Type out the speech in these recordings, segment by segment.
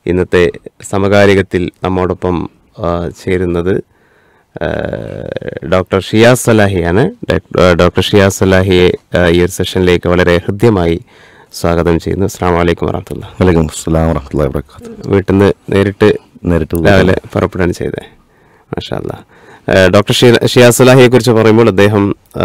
ഇന്നത്തെ സമകാലികത്തിൽ നമ്മോടൊപ്പം ആ, ചേരുന്നത് ആ, ഡോക്ടർ ഷിയാസ് സലാഹിയാണ് ഡോക്- ആ, ഡോക്ടർ ഷിയാസ് സലാഹിയെ ആ, ഈ ഒരു സെഷനിലേക്ക് വളരെ ഹൃദ്യമായി സ്വാഗതം ചെയ്യുന്നു അസ്സാം വലൈക്കും വറഹമുല്ല വലൈക്കും അസ്സലാം വറഹ്മത്തുള്ളാഹി വബറകാത്ത് വീട്ടിൽ നിന്ന് നേരിട്ട് നേരിട്ട് രാവിലെ പുറപ്പെടുകയാണ് ചെയ്തത് മാഷാല്ല ഡോക്ടർ ഷി- ഷിയാസ് സലാഹിയെ കുറിച്ച് പറയുമ്പോൾ അദ്ദേഹം ആ,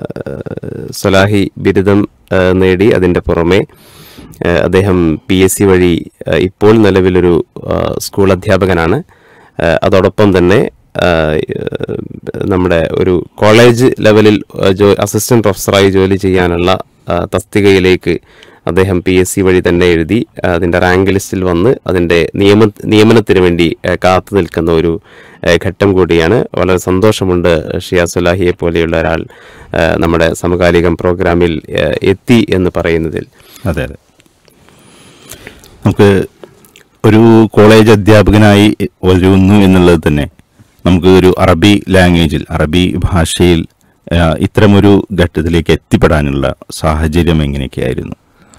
സലാഹി ബിരുദം ആ, നേടി അതിൻ്റെ പുറമെ ആ, അദ്ദേഹം പി എസ് സി വഴി ആ, ഇപ്പോൾ നിലവിലൊരു ആ, സ്കൂൾ അധ്യാപകനാണ് ആ, അതോടൊപ്പം തന്നെ ആ, നമ്മുടെ ഒരു കോളേജ് ലെവലിൽ ആ, ജോ അസിസ്റ്റന്റ് പ്രൊഫസറായി ജോലി ചെയ്യാനുള്ള ആ, തസ്തികയിലേക്ക് അദ്ദേഹം പി എസ് സി വഴി തന്നെ എഴുതി ആ, അതിൻ്റെ റാങ്ക് ലിസ്റ്റിൽ വന്ന് അതിൻ്റെ നിയമ നിയമനത്തിന് വേണ്ടി ആ, കാത്തു നിൽക്കുന്ന ഒരു ആ, ഘട്ടം കൂടിയാണ് വളരെ സന്തോഷമുണ്ട് ഷിയാസ് സുലാഹിയെ പോലെയുള്ള ഒരാൾ ആ, നമ്മുടെ സമകാലികം പ്രോഗ്രാമിൽ ആ, എത്തി എന്ന് പറയുന്നതിൽ അതെ അതെ നമുക്ക് ഒരു കോളേജ് അധ്യാപകനായി വരുന്നു എന്നുള്ളത് തന്നെ നമുക്ക് ഒരു അറബി ലാംഗ്വേജിൽ അറബി ഭാഷയിൽ ആ, ഇത്തരമൊരു ഘട്ടത്തിലേക്ക് എത്തിപ്പെടാനുള്ള സാഹചര്യം എങ്ങനെയൊക്കെയായിരുന്നു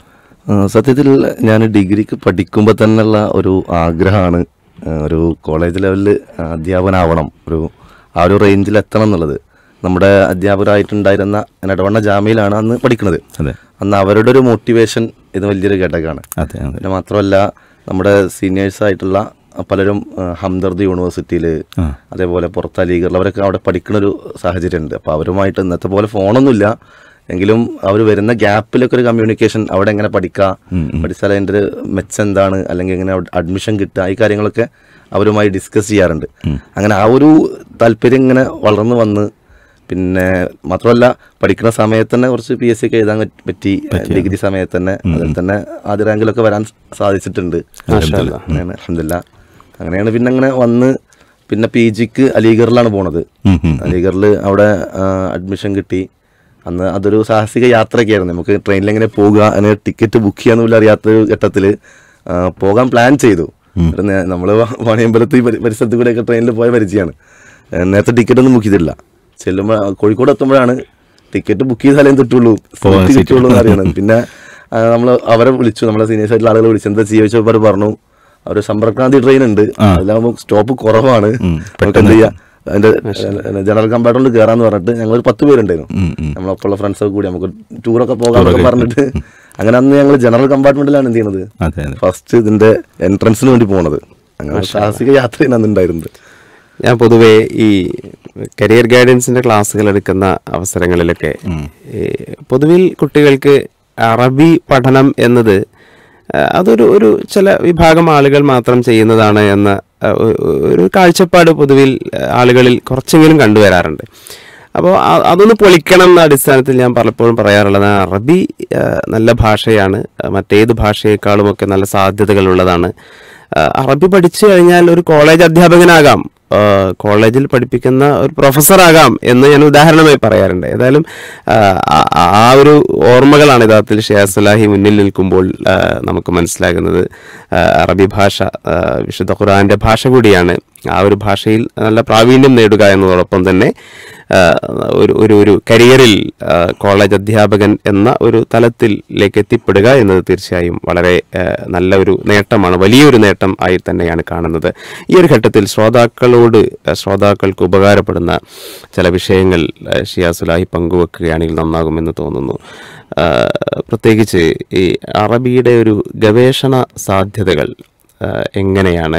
ആ, സത്യത്തിൽ ഞാൻ ഡിഗ്രിക്ക് പഠിക്കുമ്പോൾ തന്നെയുള്ള ഒരു ആഗ്രഹമാണ് ആ, ഒരു കോളേജ് ലെവലിൽ അധ്യാപകനാവണം ഒരു ആ ഒരു റേഞ്ചിൽ എത്തണം എന്നുള്ളത് നമ്മുടെ അധ്യാപകരായിട്ടുണ്ടായിരുന്ന ഇടവണ്ണ ജാമ്യയിലാണ് അന്ന് പഠിക്കുന്നത് അതെ അന്ന് അവരുടെ ഒരു മോട്ടിവേഷൻ ഇത് വലിയൊരു ഘടകമാണ് അതെ അതെ പിന്നെ മാത്രമല്ല നമ്മുടെ സീനിയേഴ്സ് ആയിട്ടുള്ള പലരും ആ, ഹംദർദ് യൂണിവേഴ്സിറ്റിയിൽ ആ. അതേപോലെ പുറത്ത് അലീഗറിൽ അവരൊക്കെ അവിടെ പഠിക്കുന്ന ഒരു സാഹചര്യമുണ്ട് അപ്പോൾ അവരുമായിട്ട് ഇന്നത്തെ പോലെ ഫോണൊന്നുമില്ല എങ്കിലും അവർ വരുന്ന ഗ്യാപ്പിലൊക്കെ ഒരു കമ്മ്യൂണിക്കേഷൻ അവിടെ എങ്ങനെ പഠിക്കാം പഠിച്ചാൽ അതിൻ്റെ ഒരു മെച്ചം എന്താണ് അല്ലെങ്കിൽ എങ്ങനെ അഡ്മിഷൻ കിട്ടുക ഈ കാര്യങ്ങളൊക്കെ അവരുമായി ഡിസ്കസ് ചെയ്യാറുണ്ട് അങ്ങനെ ആ ഒരു താല്പര്യം ഇങ്ങനെ വളർന്നു വന്ന് പിന്നെ മാത്രമല്ല പഠിക്കുന്ന സമയത്ത് തന്നെ കുറച്ച് പി എസ് സി ഒക്കെ എഴുതാൻ പറ്റി- പറ്റി ഡിഗ്രി സമയത്ത് തന്നെ അതിൽ തന്നെ ആദ്യ റാങ്കിലൊക്കെ വരാൻ സാധിച്ചിട്ടുണ്ട് അങ്ങനെയാണ് അൽഹംദുലില്ലാ അങ്ങനെയാണ് പിന്നെ അങ്ങനെ വന്ന് പിന്നെ പി ജിക്ക് അലീഗറിലാണ് പോണത് ഉം, ഉം. അലീഗറിൽ അവിടെ അഡ്മിഷൻ കിട്ടി അന്ന് അതൊരു സാഹസിക യാത്രയൊക്കെ ആയിരുന്നു നമുക്ക് ട്രെയിനിൽ എങ്ങനെ പോകുക അതിന് ടിക്കറ്റ് ബുക്ക് ചെയ്യാന്ന് പോലും അറിയാത്ത ഒരു ഘട്ടത്തിൽ പോകാൻ പ്ലാൻ ചെയ്തു നമ്മൾ വാണിയമ്പലത്ത് ഈ പരി- പരിസരത്ത് കൂടെയൊക്കെ ട്രെയിനിൽ പോയ പരിചയമാണ് ഏഹ് നേരത്തെ ടിക്കറ്റ് ഒന്നും ബുക്ക് ചെയ്തിട്ടില്ല ചെല്ലുമ്പോൾ കോഴിക്കോട് എത്തുമ്പോഴാണ് ടിക്കറ്റ് ബുക്ക് ചെയ്ത സ്ഥലം കിട്ടുള്ളൂ പോകാൻ സീറ്റ് seat കിട്ടുള്ളൂ എന്ന് അറിയണം പിന്നെ നമ്മൾ അവരെ വിളിച്ചു നമ്മളെ സീനിയേഴ്സ് ആയിട്ടുള്ള ആളുകൾ വിളിച്ചു എന്താ ചെയ്യുക ചോദിച്ചപ്പോൾ അവർ പറഞ്ഞു ഒരു സമ്പർക്രാന്തി ട്രെയിൻ ഉണ്ട് അതിലാകുമ്പോൾ സ്റ്റോപ്പ് കുറവാണ് നമുക്ക് എന്ത് ചെയ്യാം അതിന്റെ ജനറൽ കമ്പാർട്ട്മെന്റ് കയറാന്ന് പറഞ്ഞിട്ട് ഞങ്ങൾ ഒരു പത്ത് പേരുണ്ടായിരുന്നു നമ്മളൊപ്പമുള്ള ഫ്രണ്ട്സ് ഒക്കെ കൂടി നമുക്ക് ടൂറൊക്കെ പോകാന്നൊക്കെ പറഞ്ഞിട്ട് അങ്ങനെ അന്ന് ഞങ്ങൾ ജനറൽ കമ്പാർട്ട്മെന്റിലാണ് എന്ത് ചെയ്യുന്നത് അതെ അതെ ഫസ്റ്റ് ഇതിന്റെ എൻട്രൻസിന് വേണ്ടി പോണത് അങ്ങനെ സാഹസിക യാത്രയാണ് അന്ന് ഉണ്ടായിരുന്നത് ഞാൻ പൊതുവേ ഈ കരിയർ ഗൈഡൻസിന്റെ ക്ലാസ്സുകൾ എടുക്കുന്ന അവസരങ്ങളിലൊക്കെ ഈ പൊതുവിൽ കുട്ടികൾക്ക് അറബി പഠനം എന്നത് ആ, അതൊരു ഒരു ചില വിഭാഗം ആളുകൾ മാത്രം ചെയ്യുന്നതാണ് എന്ന ആ, ഒ- ഒ- ഒരു കാഴ്ചപ്പാട് പൊതുവിൽ ആ, ആളുകളിൽ കുറച്ചെങ്കിലും കണ്ടുവരാറുണ്ട് അപ്പോൾ അതൊന്ന് പൊളിക്കണം എന്ന അടിസ്ഥാനത്തിൽ ഞാൻ പലപ്പോഴും പറയാറുള്ളത് അറബി ആ, നല്ല ഭാഷയാണ് ആ, മറ്റേത് ഭാഷയേക്കാളുമൊക്കെ നല്ല സാധ്യതകളുള്ളതാണ് ആ, അറബി പഠിച്ചു കഴിഞ്ഞാൽ ഒരു കോളേജ് അധ്യാപകനാകാം ആ, കോളേജിൽ പഠിപ്പിക്കുന്ന ഒരു പ്രൊഫസറാകാം എന്ന് ഞാൻ ഉദാഹരണമായി പറയാറുണ്ട് ഏതായാലും ആ, ആ- ആ ഒരു ഓർമ്മകളാണ് യഥാർത്ഥത്തിൽ ഷിയാസ് സലാഹി മുന്നിൽ നിൽക്കുമ്പോൾ ആ, നമുക്ക് മനസ്സിലാകുന്നത് ആ, അറബി ഭാഷ ആ, വിശുദ്ധ ഖുറാന്റെ ഭാഷ കൂടിയാണ് ആ ഒരു ഭാഷയിൽ നല്ല പ്രാവീണ്യം നേടുക എന്നതോടൊപ്പം തന്നെ ആ, ഒരു ഒരു ഒരു കരിയറിൽ ആ, കോളേജ് അധ്യാപകൻ എന്ന ഒരു തലത്തിലേക്ക് എത്തിപ്പെടുക എന്നത് തീർച്ചയായും വളരെ ആ, നല്ല ഒരു നേട്ടമാണ് വലിയൊരു നേട്ടം ആയി തന്നെയാണ് കാണുന്നത് ഈ ഒരു ഘട്ടത്തിൽ ശ്രോതാക്കളോട് ആ, ശ്രോതാക്കൾക്ക് ഉപകാരപ്പെടുന്ന ചില വിഷയങ്ങൾ ആ, ഷിയാസുലാഹി പങ്കുവെക്കുകയാണെങ്കിൽ നന്നാകുമെന്ന് തോന്നുന്നു ആ, പ്രത്യേകിച്ച് ഈ അറബിയുടെ ഒരു ഗവേഷണ സാധ്യതകൾ ആ, എങ്ങനെയാണ്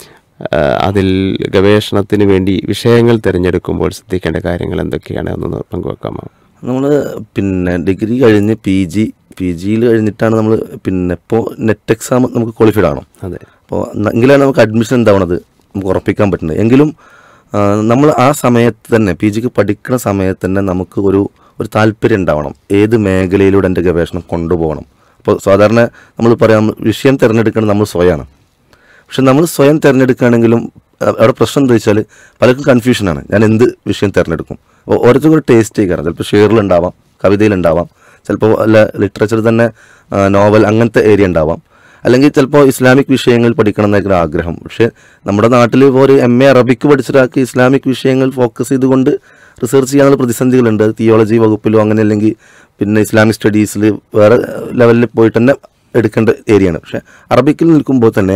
ആ, അതിൽ ഗവേഷണത്തിന് വേണ്ടി വിഷയങ്ങൾ തിരഞ്ഞെടുക്കുമ്പോൾ ശ്രദ്ധിക്കേണ്ട കാര്യങ്ങൾ എന്തൊക്കെയാണ് എന്നൊന്ന് പങ്കുവെക്കാമോ നമ്മൾ പിന്നെ ഡിഗ്രി കഴിഞ്ഞ് പി ജി പി ജിയിൽ കഴിഞ്ഞിട്ടാണ് നമ്മൾ പിന്നെ ഇപ്പോൾ നെറ്റ് എക്സാം നമുക്ക് ക്വാളിഫൈഡ് ആണോ അതെ അപ്പോൾ എങ്കിലാണ് നമുക്ക് അഡ്മിഷൻ എന്താവണത് നമുക്ക് ഉറപ്പിക്കാൻ പറ്റുന്നത് എങ്കിലും നമ്മൾ ആ സമയത്ത് തന്നെ പി ജിക്ക് പഠിക്കുന്ന സമയത്ത് തന്നെ നമുക്ക് ഒരു ഒരു താല്പര്യം ഉണ്ടാവണം ഏത് മേഖലയിലൂടെ എൻ്റെ ഗവേഷണം കൊണ്ടുപോകണം അപ്പോൾ സാധാരണ നമ്മൾ പറയാം വിഷയം തിരഞ്ഞെടുക്കുന്നത് നമ്മൾ സ്വയമാണ് പക്ഷെ നമ്മൾ സ്വയം തിരഞ്ഞെടുക്കുകയാണെങ്കിലും അഹ് അവിടെ പ്രശ്നം എന്താ വെച്ചാൽ പലർക്കും കൺഫ്യൂഷനാണ് ഞാൻ എന്ത് വിഷയം തിരഞ്ഞെടുക്കും അപ്പോൾ ഓരോരുത്തർക്കും ഒരു ടേസ്റ്റ് ചെയ്യാറ് ചിലപ്പോൾ ഷെയറിലുണ്ടാവാം കവിതയിലുണ്ടാവാം ചിലപ്പോൾ അല്ല ലിറ്ററേച്ചർ തന്നെ നോവൽ അങ്ങനത്തെ ഏരിയ ഉണ്ടാവാം അല്ലെങ്കിൽ ചിലപ്പോൾ ഇസ്ലാമിക് വിഷയങ്ങൾ പഠിക്കണം എന്നായിരിക്കും ആഗ്രഹം പക്ഷേ നമ്മുടെ നാട്ടിൽ ഇപ്പോൾ ഒരു എം എ അറബിക്ക് പഠിച്ചൊരാൾക്ക് ഇസ്ലാമിക് വിഷയങ്ങൾ ഫോക്കസ് ചെയ്തുകൊണ്ട് റിസർച്ച് ചെയ്യാനുള്ള പ്രതിസന്ധികളുണ്ട് അത് തിയോളജി വകുപ്പിലോ അങ്ങനെ അല്ലെങ്കിൽ പിന്നെ ഇസ്ലാമിക് സ്റ്റഡീസിൽ വേറെ ലെവലിൽ പോയിട്ട് തന്നെ എടുക്കേണ്ട ഏരിയയാണ് പക്ഷെ അറബിക്കിൽ നിൽക്കുമ്പോൾ തന്നെ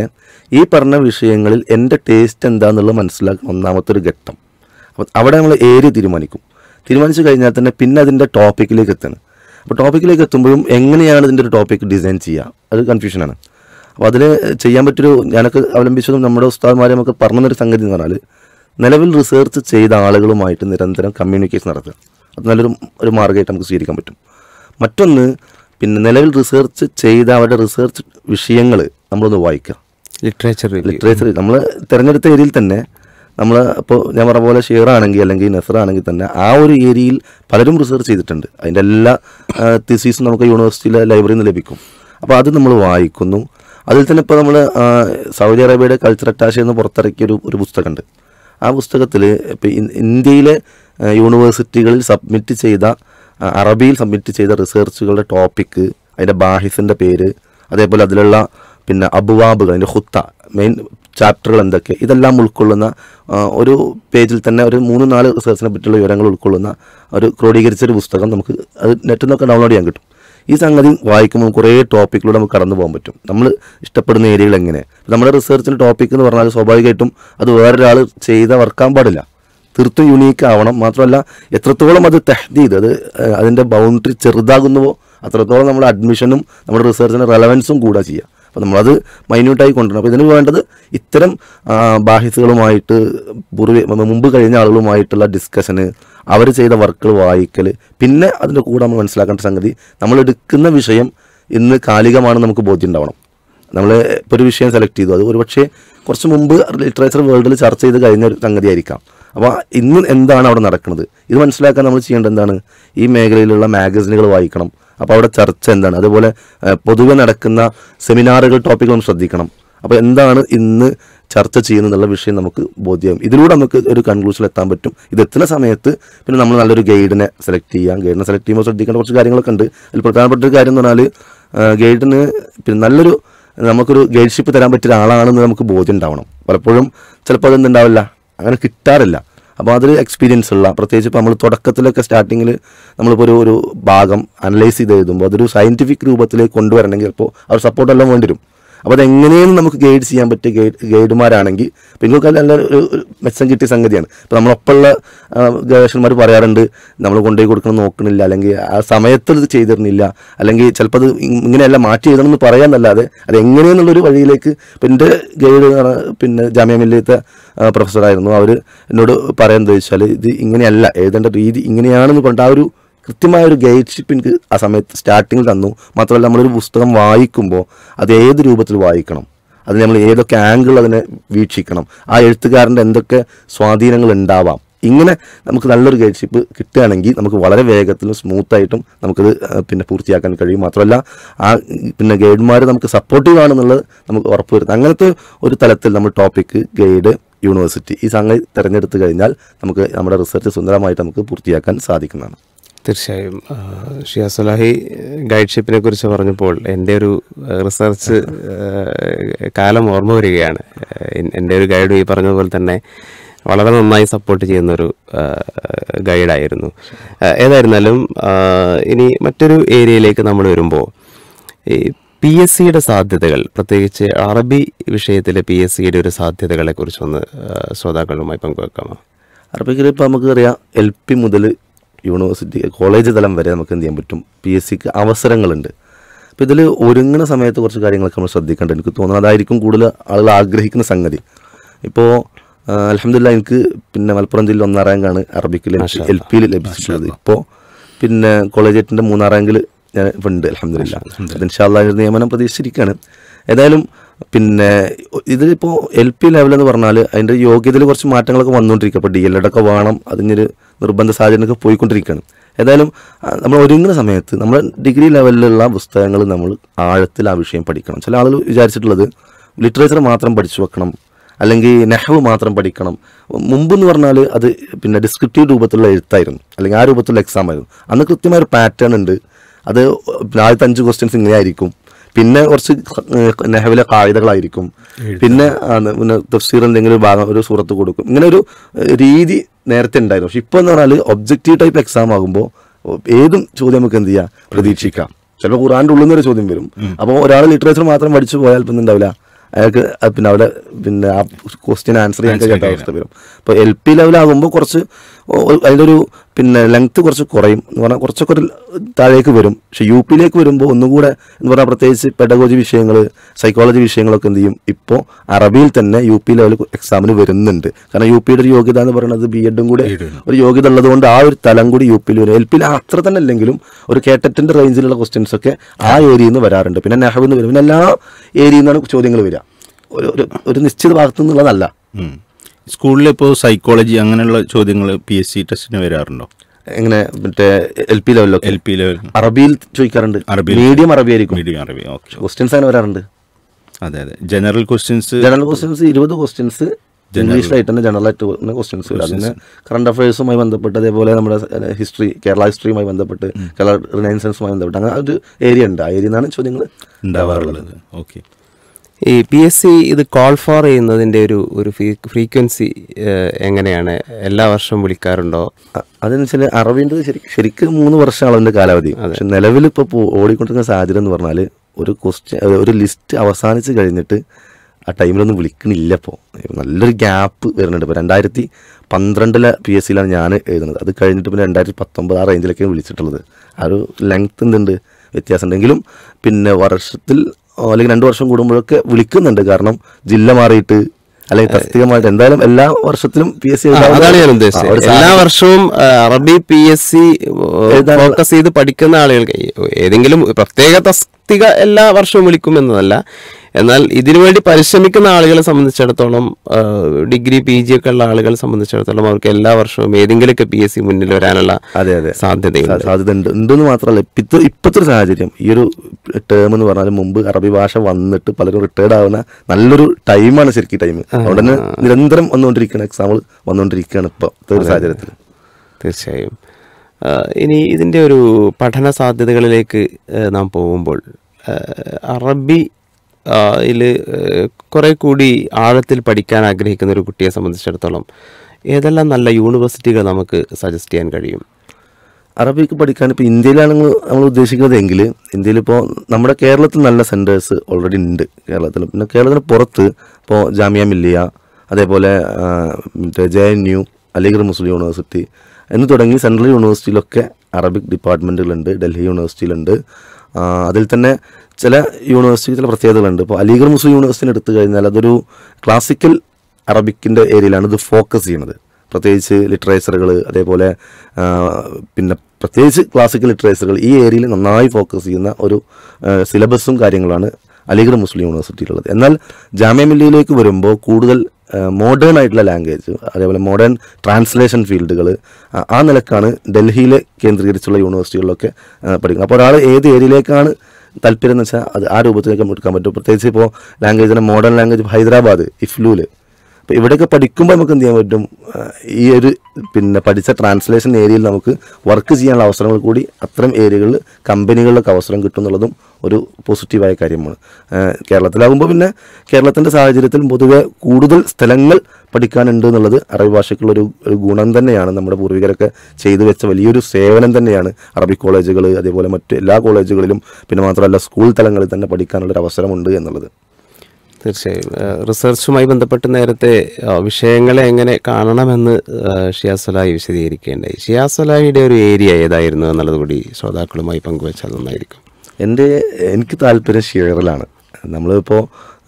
ഈ പറഞ്ഞ വിഷയങ്ങളിൽ എൻ്റെ ടേസ്റ്റ് എന്താണെന്നുള്ളത് മനസ്സിലാക്കുന്ന ഒന്നാമത്തെ ഒരു ഘട്ടം അപ്പോൾ അവിടെ നമ്മൾ ഏരിയ തീരുമാനിക്കും തീരുമാനിച്ചു കഴിഞ്ഞാൽ തന്നെ പിന്നെ അതിൻ്റെ ടോപ്പിക്കിലേക്ക് എത്തണം അപ്പോൾ ടോപ്പിക്കിലേക്ക് എത്തുമ്പോഴും എങ്ങനെയാണ് ഇതിൻ്റെ ഒരു ടോപ്പിക് ഡിസൈൻ ചെയ്യുക അത് കൺഫ്യൂഷനാണ് അപ്പോൾ അതിൽ ചെയ്യാൻ പറ്റൊരു ഞാനൊക്കെ അവലംബിച്ചതും നമ്മുടെ ഉസ്താദ്മാരെ നമുക്ക് പറഞ്ഞൊരു സംഗതി എന്ന് പറഞ്ഞാൽ നിലവിൽ റിസർച്ച് ചെയ്ത ആളുകളുമായിട്ട് നിരന്തരം കമ്മ്യൂണിക്കേഷൻ നടത്തുക അത് നല്ലൊരു ഒരു മാർഗ്ഗമായിട്ട് നമുക്ക് സ്വീകരിക്കാൻ പറ്റും മറ്റൊന്ന് പിന്നെ നിലവിൽ റിസർച്ച് ചെയ്ത അവരുടെ റിസർച്ച് വിഷയങ്ങൾ നമ്മളൊന്ന് വായിക്കുക ലിറ്ററേച്ചർ ലിറ്ററേച്ചർ നമ്മൾ തിരഞ്ഞെടുത്ത ഏരിയയിൽ തന്നെ നമ്മൾ ഇപ്പോൾ ഞാൻ പറഞ്ഞ പോലെ ഷെയർ ആണെങ്കിൽ അല്ലെങ്കിൽ നെസർ ആണെങ്കിൽ തന്നെ ആ ഒരു ഏരിയയിൽ പലരും റിസർച്ച് ചെയ്തിട്ടുണ്ട് അതിൻ്റെ എല്ലാ തിസീസും നമുക്ക് യൂണിവേഴ്സിറ്റിയിലെ ലൈബ്രറിയിൽ നിന്ന് ലഭിക്കും അപ്പോൾ അത് നമ്മൾ വായിക്കുന്നു അതിൽ തന്നെ ഇപ്പോൾ നമ്മൾ സൗദി അറേബ്യയുടെ കൾച്ചർ അറ്റാഷ് എന്ന് പുറത്തിറക്കിയ ഒരു ഒരു പുസ്തകമുണ്ട് ആ പുസ്തകത്തിൽ ഇപ്പോൾ ഇന്ത്യയിലെ ആ, യൂണിവേഴ്സിറ്റികളിൽ സബ്മിറ്റ് ചെയ്ത ആ, അറബിയിൽ സബ്മിറ്റ് ചെയ്ത റിസർച്ചുകളുടെ ടോപ്പിക്ക് അതിൻ്റെ ബാഹിസിൻ്റെ പേര് അതേപോലെ അതിലുള്ള പിന്നെ അബുവാബുകൾ അതിൻ്റെ ഹുത്ത മെയിൻ ചാപ്റ്ററുകൾ എന്തൊക്കെ ഇതെല്ലാം ഉൾക്കൊള്ളുന്ന ആ, ഒരു പേജിൽ തന്നെ ഒരു മൂന്ന് നാല് റിസർച്ചിനെ പറ്റിയുള്ള വിവരങ്ങൾ ഉൾക്കൊള്ളുന്ന ഒരു ക്രോഡീകരിച്ച ഒരു പുസ്തകം നമുക്ക് അത് നെറ്റിൽ നിന്നൊക്കെ ഡൗൺലോഡ് ചെയ്യാൻ കിട്ടും ഈ സംഗതി വായിക്കുമ്പോൾ കുറേ ടോപ്പിക്കിലൂടെ നമുക്ക് കടന്നു പോകാൻ പറ്റും നമ്മൾ ഇഷ്ടപ്പെടുന്ന ഏരിയകൾ എങ്ങനെ നമ്മുടെ റിസർച്ചിൻ്റെ ടോപ്പിക് എന്ന് പറഞ്ഞാൽ സ്വാഭാവികമായിട്ടും അത് വേറൊരാൾ ചെയ്ത വർക്കാൻ പാടില്ല തീർത്തും യുണീക്ക് ആവണം മാത്രമല്ല എത്രത്തോളം അത് തെഹദീദ് അത് ഏഹ്, അതിൻ്റെ ബൗണ്ടറി ചെറുതാകുന്നുവോ അത്രത്തോളം നമ്മുടെ അഡ്മിഷനും നമ്മുടെ റിസർച്ചിൻ്റെ റെലവൻസും കൂടെ ചെയ്യുക അപ്പോൾ നമ്മളത് മൈന്യൂട്ടായി കൊണ്ടുവരണം അപ്പോൾ ഇതിന് വേണ്ടത് ഇത്തരം ആ, ബാഹിസുകളുമായിട്ട് പൂർവ്വ മുമ്പ് കഴിഞ്ഞ ആളുകളുമായിട്ടുള്ള ഡിസ്കഷന് അവർ ചെയ്ത വർക്കുകൾ വായിക്കൽ പിന്നെ അതിൻ്റെ കൂടെ നമ്മൾ മനസ്സിലാക്കേണ്ട സംഗതി നമ്മൾ എടുക്കുന്ന വിഷയം ഇന്ന് കാലികമാണെന്ന് നമുക്ക് ബോധ്യം ഉണ്ടാവണം നമ്മൾ ഇപ്പോൾ ഒരു വിഷയം സെലക്ട് ചെയ്തു അത് ഒരുപക്ഷെ കുറച്ച് മുമ്പ് ലിറ്ററേച്ചർ വേൾഡിൽ ചർച്ച ചെയ്ത് കഴിഞ്ഞ ഒരു സംഗതിയായിരിക്കാം അപ്പോൾ ഇന്ന് എന്താണ് അവിടെ നടക്കുന്നത് ഇത് മനസ്സിലാക്കാൻ നമ്മൾ ചെയ്യേണ്ടത് എന്താണ് ഈ മേഖലയിലുള്ള മാഗസിനുകൾ വായിക്കണം അപ്പോൾ അവിടെ ചർച്ച എന്താണ് അതുപോലെ ഏഹ്, പൊതുവെ നടക്കുന്ന സെമിനാറുകൾ ടോപ്പിക്കുകൾ നമ്മൾ ശ്രദ്ധിക്കണം അപ്പോൾ എന്താണ് ഇന്ന് ചർച്ച ചെയ്യുന്നതെന്നുള്ള വിഷയം നമുക്ക് ബോധ്യം ഇതിലൂടെ നമുക്ക് ഒരു കൺക്ലൂഷനിൽ എത്താൻ പറ്റും ഇത് എത്തുന്ന സമയത്ത് പിന്നെ നമ്മൾ നല്ലൊരു ഗൈഡിനെ സെലക്ട് ചെയ്യാം ഗൈഡിനെ സെലക്ട് ചെയ്യുമ്പോൾ ശ്രദ്ധിക്കേണ്ട കുറച്ച് കാര്യങ്ങളൊക്കെ ഉണ്ട് അതിൽ പ്രധാനപ്പെട്ട ഒരു കാര്യം എന്ന് പറഞ്ഞാൽ ഗൈഡിന് പിന്നെ നല്ലൊരു നമുക്കൊരു ഗൈഡ്ഷിപ്പ് തരാൻ പറ്റിയ ഒരാളാണെന്ന് നമുക്ക് ബോധ്യം ഉണ്ടാവണം പലപ്പോഴും ചിലപ്പോൾ അതൊന്നും ഉണ്ടാവില്ല അങ്ങനെ കിട്ടാറില്ല അപ്പോൾ അതിൽ എക്സ്പീരിയൻസ് ഉള്ള പ്രത്യേകിച്ച് ഇപ്പോൾ നമ്മൾ തുടക്കത്തിലൊക്കെ സ്റ്റാർട്ടിങ്ങിൽ നമ്മളിപ്പോൾ ഒരു ഒരു ഭാഗം അനലൈസ് ചെയ്ത് എഴുതുമ്പോൾ അതൊരു സയൻറ്റിഫിക് രൂപത്തിലേക്ക് കൊണ്ടുവരണമെങ്കിൽ ചിലപ്പോൾ അവർ സപ്പോർട്ടെല്ലാം വേണ്ടി വരും അപ്പോൾ അതെങ്ങനെയും നമുക്ക് ഗൈഡ് ചെയ്യാൻ പറ്റിയ ഗൈഡ് ഗൈഡുമാരാണെങ്കിൽ ഇപ്പോൾ നിങ്ങൾക്ക് നല്ല ഒരു ഒരു മെച്ചം കിട്ടിയ സംഗതിയാണ് ഇപ്പോൾ നമ്മളൊപ്പമുള്ള ആ, ഗവേഷകന്മാർ പറയാറുണ്ട് നമ്മൾ കൊണ്ടുപോയി കൊടുക്കണം നോക്കണില്ല അല്ലെങ്കിൽ ആ സമയത്ത് ഇത് ചെയ്തിരുന്നില്ല അല്ലെങ്കിൽ ചിലപ്പോൾ അത് ഇ- ഇങ്ങനെയല്ല മാറ്റി എഴുതണം എന്ന് പറയാന്നല്ലാതെ അത് എങ്ങനെയെന്നുള്ളൊരു വഴിയിലേക്ക് ഇപ്പം എൻ്റെ ഗൈഡ് എന്ന് പറഞ്ഞാൽ പിന്നെ ജാമ്യ മില്ലത്തെ പ്രൊഫസറായിരുന്നു അവർ എന്നോട് പറയാൻ ചോദിച്ചാൽ ഇത് ഇങ്ങനെയല്ല എഴുതേണ്ട രീതി ഇങ്ങനെയാണെന്ന് പറഞ്ഞിട്ട് ആ ഒരു കൃത്യമായ ഒരു ഗൈഡ്ഷിപ്പ് എനിക്ക് ആ സമയത്ത് സ്റ്റാർട്ടിങ്ങിൽ തന്നു മാത്രമല്ല നമ്മളൊരു പുസ്തകം വായിക്കുമ്പോൾ അത് ഏത് രൂപത്തിൽ വായിക്കണം അത് നമ്മൾ ഏതൊക്കെ ആംഗിൾ അതിനെ വീക്ഷിക്കണം ആ എഴുത്തുകാരൻ്റെ എന്തൊക്കെ സ്വാധീനങ്ങൾ ഉണ്ടാവാം ഇങ്ങനെ നമുക്ക് നല്ലൊരു ഗൈഡ്ഷിപ്പ് കിട്ടുകയാണെങ്കിൽ നമുക്ക് വളരെ വേഗത്തിലും സ്മൂത്തായിട്ടും നമുക്കത് ആ, പിന്നെ പൂർത്തിയാക്കാൻ കഴിയും മാത്രമല്ല ആ പിന്നെ ഗൈഡുമാർ നമുക്ക് സപ്പോർട്ടീവ് ആണെന്നുള്ളത് നമുക്ക് ഉറപ്പ് വരുത്തും അങ്ങനത്തെ ഒരു തലത്തിൽ നമ്മൾ ടോപ്പിക്ക് ഗൈഡ് യൂണിവേഴ്സിറ്റി ഈ സംഗതി തിരഞ്ഞെടുത്ത് കഴിഞ്ഞാൽ നമുക്ക് നമ്മുടെ റിസർച്ച് സുന്ദരമായിട്ട് നമുക്ക് പൂർത്തിയാക്കാൻ സാധിക്കുന്നതാണ് തീർച്ചയായും ആ, ഷിയാ സുലാഹി ഗൈഡ്ഷിപ്പിനെ കുറിച്ച് പറഞ്ഞപ്പോൾ എൻ്റെ ഒരു ആ, റിസർച്ച് ആ, കാലം ഓർമ്മ വരികയാണ് എൻ- എൻ്റെ ഒരു ഗൈഡ് ഈ പറഞ്ഞതുപോലെ തന്നെ വളരെ നന്നായി സപ്പോർട്ട് ചെയ്യുന്ന ഒരു ആ, ഗൈഡായിരുന്നു ആ, ഏതായിരുന്നാലും ആ, ഇനി മറ്റൊരു ഏരിയയിലേക്ക് നമ്മൾ വരുമ്പോൾ ഈ പി എസ് സിയുടെ സാധ്യതകൾ പ്രത്യേകിച്ച് അറബി വിഷയത്തിലെ പി എസ് സിയുടെ ഒരു സാധ്യതകളെ കുറിച്ചൊന്ന് ആ, ശ്രോതാക്കളുമായി പങ്കുവെക്കാമോ അറബിക്കിൽ ഇപ്പോൾ നമുക്കറിയാം എൽ പി മുതൽ യൂണിവേഴ്സിറ്റി കോളേജ് തലം വരെ നമുക്ക് എന്ത് ചെയ്യാൻ പറ്റും പി എസ് സിക്ക് അവസരങ്ങളുണ്ട് അപ്പോൾ ഇതിൽ ഒരുങ്ങുന്ന സമയത്ത് കുറച്ച് കാര്യങ്ങളൊക്കെ നമ്മൾ ശ്രദ്ധിക്കേണ്ടത് എനിക്ക് തോന്നുന്നത് അതായിരിക്കും കൂടുതൽ ആളുകൾ ആഗ്രഹിക്കുന്ന സംഗതി ഇപ്പോൾ അലഹമില്ല എനിക്ക് പിന്നെ മലപ്പുറം ജില്ലയിൽ ഒന്നാം റാങ്കാണ് അറബിക്കിൽ എൽ പിയിൽ ലഭിച്ചിട്ടുള്ളത് ഇപ്പോൾ പിന്നെ കോളേജേറ്റിൻ്റെ മൂന്നാം റാങ്കിൽ ഞാൻ ഇപ്പം ഉണ്ട് അലഹമില്ല ഇൻഷാല്ല നിയമനം പ്രതീക്ഷിച്ചിരിക്കുകയാണ് ഏതായാലും പിന്നെ ഇതിലിപ്പോൾ എൽ പി ലെവൽ എന്ന് പറഞ്ഞാൽ അതിൻ്റെ യോഗ്യതയിൽ കുറച്ച് മാറ്റങ്ങളൊക്കെ വന്നുകൊണ്ടിരിക്കുക അപ്പോൾ ഡി എൽ എഡ് ഒക്കെ വേണം അതിനൊരു നിർബന്ധ സാഹചര്യമൊക്കെ പോയിക്കൊണ്ടിരിക്കുകയാണ് ഏതായാലും ആ, നമ്മൾ ഒരുങ്ങുന്ന സമയത്ത് നമ്മൾ ഡിഗ്രി ലെവലിലുള്ള പുസ്തകങ്ങൾ നമ്മൾ ആഴത്തിൽ ആ വിഷയം പഠിക്കണം ചില ആളുകൾ വിചാരിച്ചിട്ടുള്ളത് ലിറ്ററേച്ചർ മാത്രം പഠിച്ചു വെക്കണം അല്ലെങ്കിൽ നെഹവ് മാത്രം പഠിക്കണം മുമ്പ് എന്ന് പറഞ്ഞാൽ അത് പിന്നെ ഡിസ്ക്രിപ്റ്റീവ് രൂപത്തിലുള്ള എഴുത്തായിരുന്നു അല്ലെങ്കിൽ ആ രൂപത്തിലുള്ള എക്സാം ആയിരുന്നു അന്ന് കൃത്യമായ ഒരു പാറ്റേൺ ഉണ്ട് അത് പിന്നെ ആദ്യത്തെ അഞ്ച് ക്വസ്റ്റ്യൻസ് ഇങ്ങനെ ആയിരിക്കും പിന്നെ കുറച്ച് നെഹവിലെ കായികകളായിരിക്കും പിന്നെ ആണ് പിന്നെ തഫ്സീർ എന്തെങ്കിലും ഒരു ഭാഗം ഒരു സൂറത്ത് കൊടുക്കും ഇങ്ങനെ ഒരു ഏഹ്, രീതി നേരത്തെ ഉണ്ടായിരുന്നു പക്ഷെ ഇപ്പോൾ എന്ന് പറഞ്ഞാൽ ഒബ്ജക്റ്റീവ് ടൈപ്പ് എക്സാം ആകുമ്പോൾ ഏതും ചോദ്യം നമുക്ക് എന്ത് ചെയ്യാം പ്രതീക്ഷിക്കാം ചിലപ്പോൾ ഖുറാൻ്റെ ഉള്ളിൽ നിന്നൊരു ചോദ്യം വരും അപ്പോൾ ഒരാൾ ലിറ്ററേച്ചർ മാത്രം പഠിച്ചു പോയാൽ ഇപ്പം ഉണ്ടാവില്ല അയാൾക്ക് അത് പിന്നെ അവിടെ പിന്നെ ആ ക്വസ്റ്റ്യൻ ആൻസർ ചെയ്യാൻ കഴിയാത്ത അവസ്ഥ വരും അപ്പോൾ എൽ പി ലെവലാകുമ്പോൾ കുറച്ച് ഒ- ഒ- അതിൻ്റെ ഒരു പിന്നെ ലെങ്ത് കുറച്ച് കുറയും എന്ന് പറഞ്ഞാൽ കുറച്ചൊക്കെ ഒരു താഴേക്ക് വരും പക്ഷെ യു പിയിലേക്ക് വരുമ്പോൾ ഒന്നുകൂടെ എന്ന് പറഞ്ഞാൽ പ്രത്യേകിച്ച് പെഡഗോജി വിഷയങ്ങൾ സൈക്കോളജി വിഷയങ്ങളൊക്കെ എന്ത് ചെയ്യും ഇപ്പോൾ അറബിയിൽ തന്നെ യു പി ലെവൽ എക്സാമിന് വരുന്നുണ്ട് കാരണം യു പിയുടെ ഒരു യോഗ്യത എന്ന് പറയുന്നത് ബി എഡും കൂടെ ഒരു യോഗ്യത ഉള്ളതുകൊണ്ട് ആ ഒരു തലം കൂടി യു പിയിൽ വരും എൽ പിയിൽ അത്ര തന്നെ അല്ലെങ്കിലും ഒരു കേട്ടറ്റിന്റെ റേഞ്ചിലുള്ള ക്വസ്റ്റ്യൻസ് ഒക്കെ ആ ഏരിയയിൽ നിന്ന് വരാറുണ്ട് പിന്നെ നെഹവ് നിന്ന് വരും പിന്നെ എല്ലാ ഏരിയയിൽ നിന്നാണ് ചോദ്യങ്ങൾ വരിക ഒരു ഒരു ഒരു നിശ്ചിത ഭാഗത്തു നിന്നുള്ളതല്ല ഉം. സ്കൂളിൽ ഇപ്പോൾ സൈക്കോളജി അങ്ങനെയുള്ള ചോദ്യങ്ങൾ പി എസ് സി ടെസ്റ്റിന് വരാറുണ്ടോ എങ്ങനെ മറ്റേ എൽ പി ലെവലിലൊക്കെ എൽ പി ലെവൽ അറബിയിൽ ചോദിക്കാറുണ്ട് അറബിയിൽ. മീഡിയം അറബി ആയിരിക്കും മീഡിയം അറബി ഓക്കെ ക്വസ്റ്റ്യൻസ് അങ്ങനെ വരാറുണ്ട് അതെ അതെ ജനറൽ ക്വസ്റ്റ്യൻസ് ജനറൽ ക്വസ്റ്റ്യൻസ് ഇരുപത് ക്വസ്റ്റ്യൻസ് ഇംഗ്ലീഷിലായിട്ട് തന്നെ ജനറൽ ആയിട്ട് വരുന്ന ക്വസ്റ്റ്യൻസ് വരും അതിന് കറണ്ട് അഫയേഴ്സുമായി ബന്ധപ്പെട്ട് അതേപോലെ നമ്മുടെ ഹിസ്റ്ററി കേരള ഹിസ്റ്ററിയുമായി ബന്ധപ്പെട്ട് കേരള റിനൈൻസൻസുമായി ബന്ധപ്പെട്ട് അങ്ങനെ ഒരു ഏരിയ ഉണ്ട് ആ ഏരിയ നിന്നാണ് ചോദ്യങ്ങൾ ഉണ്ടാവാറുള്ളത് ഓക്കെ ഈ പി എസ് സി ഇത് കോൾ ഫോർ ചെയ്യുന്നതിന്റെ ഒരു ഒരു ഫ്രീക്വൻസി എങ്ങനെയാണ് എല്ലാ വർഷവും വിളിക്കാറുണ്ടോ അ- അതെന്ന് വെച്ചാൽ അറബിൻ്റെ ശരിക്കും ശരിക്കും മൂന്ന് വർഷമാണ് അതിൻ്റെ കാലാവധി പക്ഷെ നിലവിൽ ഇപ്പോൾ ഓടിക്കൊണ്ടിരിക്കുന്ന സാഹചര്യം എന്ന് പറഞ്ഞാൽ ഒരു ക്വസ്റ്റ്യൻ ഒരു ലിസ്റ്റ് അവസാനിച്ച് കഴിഞ്ഞിട്ട് ആ ടൈമിലൊന്നും വിളിക്കണില്ല ഇപ്പോൾ നല്ലൊരു ഗ്യാപ്പ് വരുന്നുണ്ട് ഇപ്പോൾ രണ്ടായിരത്തി പന്ത്രണ്ടിലെ പി എസ് സിയിലാണ് ഞാൻ എഴുതുന്നത് അത് കഴിഞ്ഞിട്ട് പിന്നെ രണ്ടായിരത്തി പത്തൊമ്പത് ആ റേഞ്ചിലൊക്കെയാണ് വിളിച്ചിട്ടുള്ളത് ആ ഒരു ലെങ്ത് എന്തുണ്ട് വ്യത്യാസമുണ്ടെങ്കിലും പിന്നെ വർഷത്തിൽ അല്ലെങ്കിൽ രണ്ട് വർഷം കൂടുമ്പോഴൊക്കെ വിളിക്കുന്നുണ്ട് കാരണം ജില്ല മാറിയിട്ട് അല്ലെങ്കിൽ തസ്തികമായിട്ട് എന്തായാലും എല്ലാ വർഷത്തിലും പി എസ് സി ആ, അതാണ് ഞാൻ ഉദ്ദേശിച്ചത് എല്ലാ വർഷവും ആ, അറബി പി എസ് സി ഫോക്കസ് ചെയ്ത് പഠിക്കുന്ന ആളുകൾക്ക് ഏതെങ്കിലും പ്രത്യേക തസ്തിക എല്ലാ വർഷവും വിളിക്കും എന്നതല്ല എന്നാൽ ഇതിനുവേണ്ടി പരിശ്രമിക്കുന്ന ആളുകളെ സംബന്ധിച്ചിടത്തോളം ആ, ഡിഗ്രി പി ജി ഒക്കെ ഉള്ള ആളുകളെ സംബന്ധിച്ചിടത്തോളം അവർക്ക് എല്ലാ വർഷവും ഏതെങ്കിലുമൊക്കെ പി എസ് സി മുന്നിൽ വരാനുള്ള അതെ അതെ സാധ്യതയുണ്ട് സാധ്യത ഉണ്ട് ഉണ്ടെന്ന് മാത്രമല്ല ഇപ്പത്തെ ഇപ്പോഴത്തെ ഒരു സാഹചര്യം ഈ ഒരു ടേം എന്ന് പറഞ്ഞാൽ മുമ്പ് അറബി ഭാഷ വന്നിട്ട് പലരും റിട്ടയർഡ് ആവുന്ന നല്ലൊരു ടൈമാണ് ശരിക്കും ടൈം അതുകൊണ്ട് തന്നെ നിരന്തരം വന്നുകൊണ്ടിരിക്കുന്ന എക്സാമ്പിൾ വന്നുകൊണ്ടിരിക്കുകയാണ് ഇപ്പോൾ ഒരു സാഹചര്യത്തിൽ തീർച്ചയായും ആ, ഇനി ഇതിൻ്റെ ഒരു പഠന സാധ്യതകളിലേക്ക് ആ, നാം പോകുമ്പോൾ ആ, അറബി ഇതിൽ കുറെ കൂടി ആഴത്തിൽ പഠിക്കാൻ ആഗ്രഹിക്കുന്ന ഒരു കുട്ടിയെ സംബന്ധിച്ചിടത്തോളം ഏതെല്ലാം നല്ല യൂണിവേഴ്സിറ്റികൾ നമുക്ക് സജസ്റ്റ് ചെയ്യാൻ കഴിയും അറബിക്ക് പഠിക്കാൻ ഇപ്പോൾ ഇന്ത്യയിലാണ് നമ്മൾ ഉദ്ദേശിക്കുന്നത് എങ്കിൽ ഇന്ത്യയിൽ ഇപ്പോൾ നമ്മുടെ കേരളത്തിൽ നല്ല സെൻറ്റേഴ്സ് ഓൾറെഡി ഉണ്ട് കേരളത്തിൽ പിന്നെ കേരളത്തിന് പുറത്ത് ഇപ്പോൾ ജാമിയ മില്ലിയ അതേപോലെ ആ, മറ്റേ J N U Aligarh Muslim university എന്ന് തുടങ്ങി സെൻട്രൽ യൂണിവേഴ്സിറ്റിയിലൊക്കെ അറബിക് ഡിപ്പാർട്ട്മെൻറ്റുകളുണ്ട് ഡൽഹി യൂണിവേഴ്സിറ്റിയിലുണ്ട് ആ, അതിൽ തന്നെ ചില യൂണിവേഴ്സിറ്റി ചില പ്രത്യേകതകളുണ്ട് ഇപ്പോൾ അലിഗഡ് മുസ്ലിം യൂണിവേഴ്സിറ്റി എടുത്തു കഴിഞ്ഞാൽ അതൊരു ക്ലാസിക്കൽ അറബിക്കിൻ്റെ ഏരിയയിലാണ് ഇത് ഫോക്കസ് ചെയ്യുന്നത് പ്രത്യേകിച്ച് ലിറ്ററേച്ചറുകൾ അതേപോലെ ആ, പിന്നെ പ്രത്യേകിച്ച് ക്ലാസിക്കൽ ലിറ്ററേച്ചറുകൾ ഈ ഏരിയയിൽ നന്നായി ഫോക്കസ് ചെയ്യുന്ന ഒരു ആ, സിലബസും കാര്യങ്ങളാണ് അലിഗഡ് മുസ്ലിം യൂണിവേഴ്സിറ്റിയിലുള്ളത് എന്നാൽ ജാമ്യ മില്ലിയിലേക്ക് വരുമ്പോൾ കൂടുതൽ മോഡേൺ ആയിട്ടുള്ള ലാംഗ്വേജ് അതേപോലെ മോഡേൺ ട്രാൻസ്ലേഷൻ ഫീൽഡുകൾ ആ നിലക്കാണ് ഡൽഹിയിലെ കേന്ദ്രീകരിച്ചുള്ള യൂണിവേഴ്സിറ്റികളിലൊക്കെ ആ, പഠിക്കുന്നത് അപ്പോൾ ഒരാൾ ഏത് ഏരിയയിലേക്കാണ് താല്പര്യം എന്ന് വെച്ചാൽ അത് ആ രൂപത്തിലേക്ക് നമുക്ക് എടുക്കാൻ പറ്റും പ്രത്യേകിച്ച് ഇപ്പോൾ ലാംഗ്വേജിൻ്റെ മോഡേൺ ലാംഗ്വേജ് ഹൈദരാബാദ് ഇഫ്ലൂല് അപ്പോൾ ഇവിടെയൊക്കെ പഠിക്കുമ്പോൾ നമുക്ക് എന്ത് ചെയ്യാൻ പറ്റും ആ, ഈ ഒരു പിന്നെ പഠിച്ച ട്രാൻസ്ലേഷൻ ഏരിയയിൽ നമുക്ക് വർക്ക് ചെയ്യാനുള്ള അവസരങ്ങൾ കൂടി അത്തരം ഏരിയകളിൽ കമ്പനികളിലൊക്കെ അവസരം കിട്ടും എന്നുള്ളതും ഒരു പോസിറ്റീവായ കാര്യമാണ് ആ, കേരളത്തിലാകുമ്പോൾ പിന്നെ കേരളത്തിൻ്റെ സാഹചര്യത്തിൽ പൊതുവെ കൂടുതൽ സ്ഥലങ്ങൾ പഠിക്കാനുണ്ട് എന്നുള്ളത് അറബി ഭാഷയ്ക്കുള്ള ഒരു ഒരു ഗുണം തന്നെയാണ് നമ്മുടെ പൂർവികരൊക്കെ ചെയ്തു വെച്ച വലിയൊരു സേവനം തന്നെയാണ് അറബി കോളേജുകൾ അതേപോലെ മറ്റു എല്ലാ കോളേജുകളിലും പിന്നെ മാത്രമല്ല സ്കൂൾ തലങ്ങളിൽ തന്നെ പഠിക്കാനുള്ളൊരു അവസരമുണ്ട് എന്നുള്ളത് തീർച്ചയായും ആ, റിസർച്ചുമായി ബന്ധപ്പെട്ട് നേരത്തെ ആ, വിഷയങ്ങളെ എങ്ങനെ കാണണമെന്ന് ആ, ഷിയാസ് സലാഹി വിശദീകരിക്കേണ്ടായി ഷിയാസ് സലാഹിയുടെ ഒരു ഏരിയ ഏതായിരുന്നു എന്നുള്ളത് കൂടി ശ്രോതാക്കളുമായി പങ്കുവച്ചാൽ നന്നായിരിക്കും എൻ്റെ എനിക്ക് താല്പര്യം ഷിയറിലാണ് നമ്മളിപ്പോൾ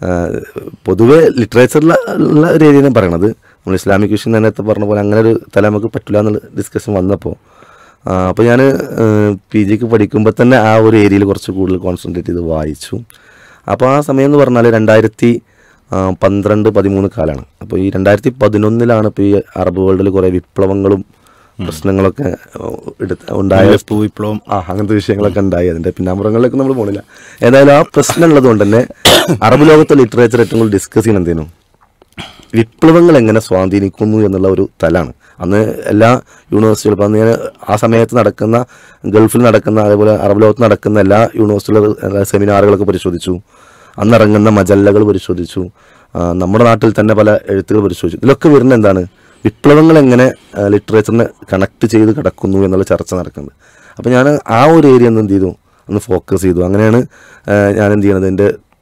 പൊതുവെ ലിറ്ററേച്ചറിൽ ഉള്ള ഒരു ഏരിയയാണ് പറയണത് നമ്മൾ ഇസ്ലാമിക് വിഷയം നേരത്തെ പറഞ്ഞ പോലെ അങ്ങനെ ഒരു തല നമുക്ക് പറ്റില്ല എന്നുള്ള ഡിസ്കഷൻ വന്നപ്പോൾ അപ്പോൾ ഞാൻ പി ജിക്ക് പഠിക്കുമ്പോൾ തന്നെ ആ ഒരു ഏരിയയിൽ കുറച്ച് കൂടുതൽ കോൺസെൻട്രേറ്റ് ചെയ്ത് വായിച്ചു അപ്പോൾ ആ സമയം എന്ന് പറഞ്ഞാൽ രണ്ടായിരത്തി ആ, പന്ത്രണ്ട് പതിമൂന്ന് കാലമാണ് അപ്പോൾ ഈ രണ്ടായിരത്തി പതിനൊന്നിലാണ് ഇപ്പോൾ ഈ അറബ് വേൾഡിൽ കുറേ വിപ്ലവങ്ങളും പ്രശ്നങ്ങളൊക്കെ ആ, എടുത്ത് ഉണ്ടായ വെപ്പ് വിപ്ലവം ആ അങ്ങനത്തെ വിഷയങ്ങളൊക്കെ ഉണ്ടായി അതിന്റെ പിന്നാമ്പുറങ്ങളിലേക്ക് നമ്മൾ പോണില്ല ഏതായാലും ആ പ്രശ്നം ഉള്ളത് കൊണ്ട് തന്നെ അറബ് ലോകത്തെ ലിറ്ററേച്ചർ ഏറ്റവും കൂടുതൽ ഡിസ്കസ് ചെയ്യുന്ന എന്തേനും വിപ്ലവങ്ങൾ എങ്ങനെ സ്വാധീനിക്കുന്നു എന്നുള്ള ഒരു തലാണ് അന്ന് എല്ലാ യൂണിവേഴ്സിറ്റികളും ഇപ്പം അന്ന് ഞാൻ ആ സമയത്ത് നടക്കുന്ന ഗൾഫിൽ നടക്കുന്ന അതേപോലെ അറബ് ലോകത്ത് നടക്കുന്ന എല്ലാ യൂണിവേഴ്സിറ്റികളും സെമിനാറുകളൊക്കെ പരിശോധിച്ചു അന്ന് ഇറങ്ങുന്ന മജല്ലകൾ പരിശോധിച്ചു ആ, നമ്മുടെ നാട്ടിൽ തന്നെ പല എഴുത്തുകൾ പരിശോധിച്ചു ഇതിലൊക്കെ വരുന്ന എന്താണ് വിപ്ലവങ്ങൾ എങ്ങനെ ലിറ്ററേച്ചറിനെ കണക്ട് ചെയ്ത് കിടക്കുന്നു എന്നുള്ള ചർച്ച നടക്കുന്നത് അപ്പോൾ ഞാൻ ആ ഒരു ഏരിയ ഒന്ന് എന്ത് ചെയ്തു ഒന്ന് ഫോക്കസ് ചെയ്തു അങ്ങനെയാണ് ആ, ഞാൻ എന്ത് ചെയ്യണത് എൻ്റെ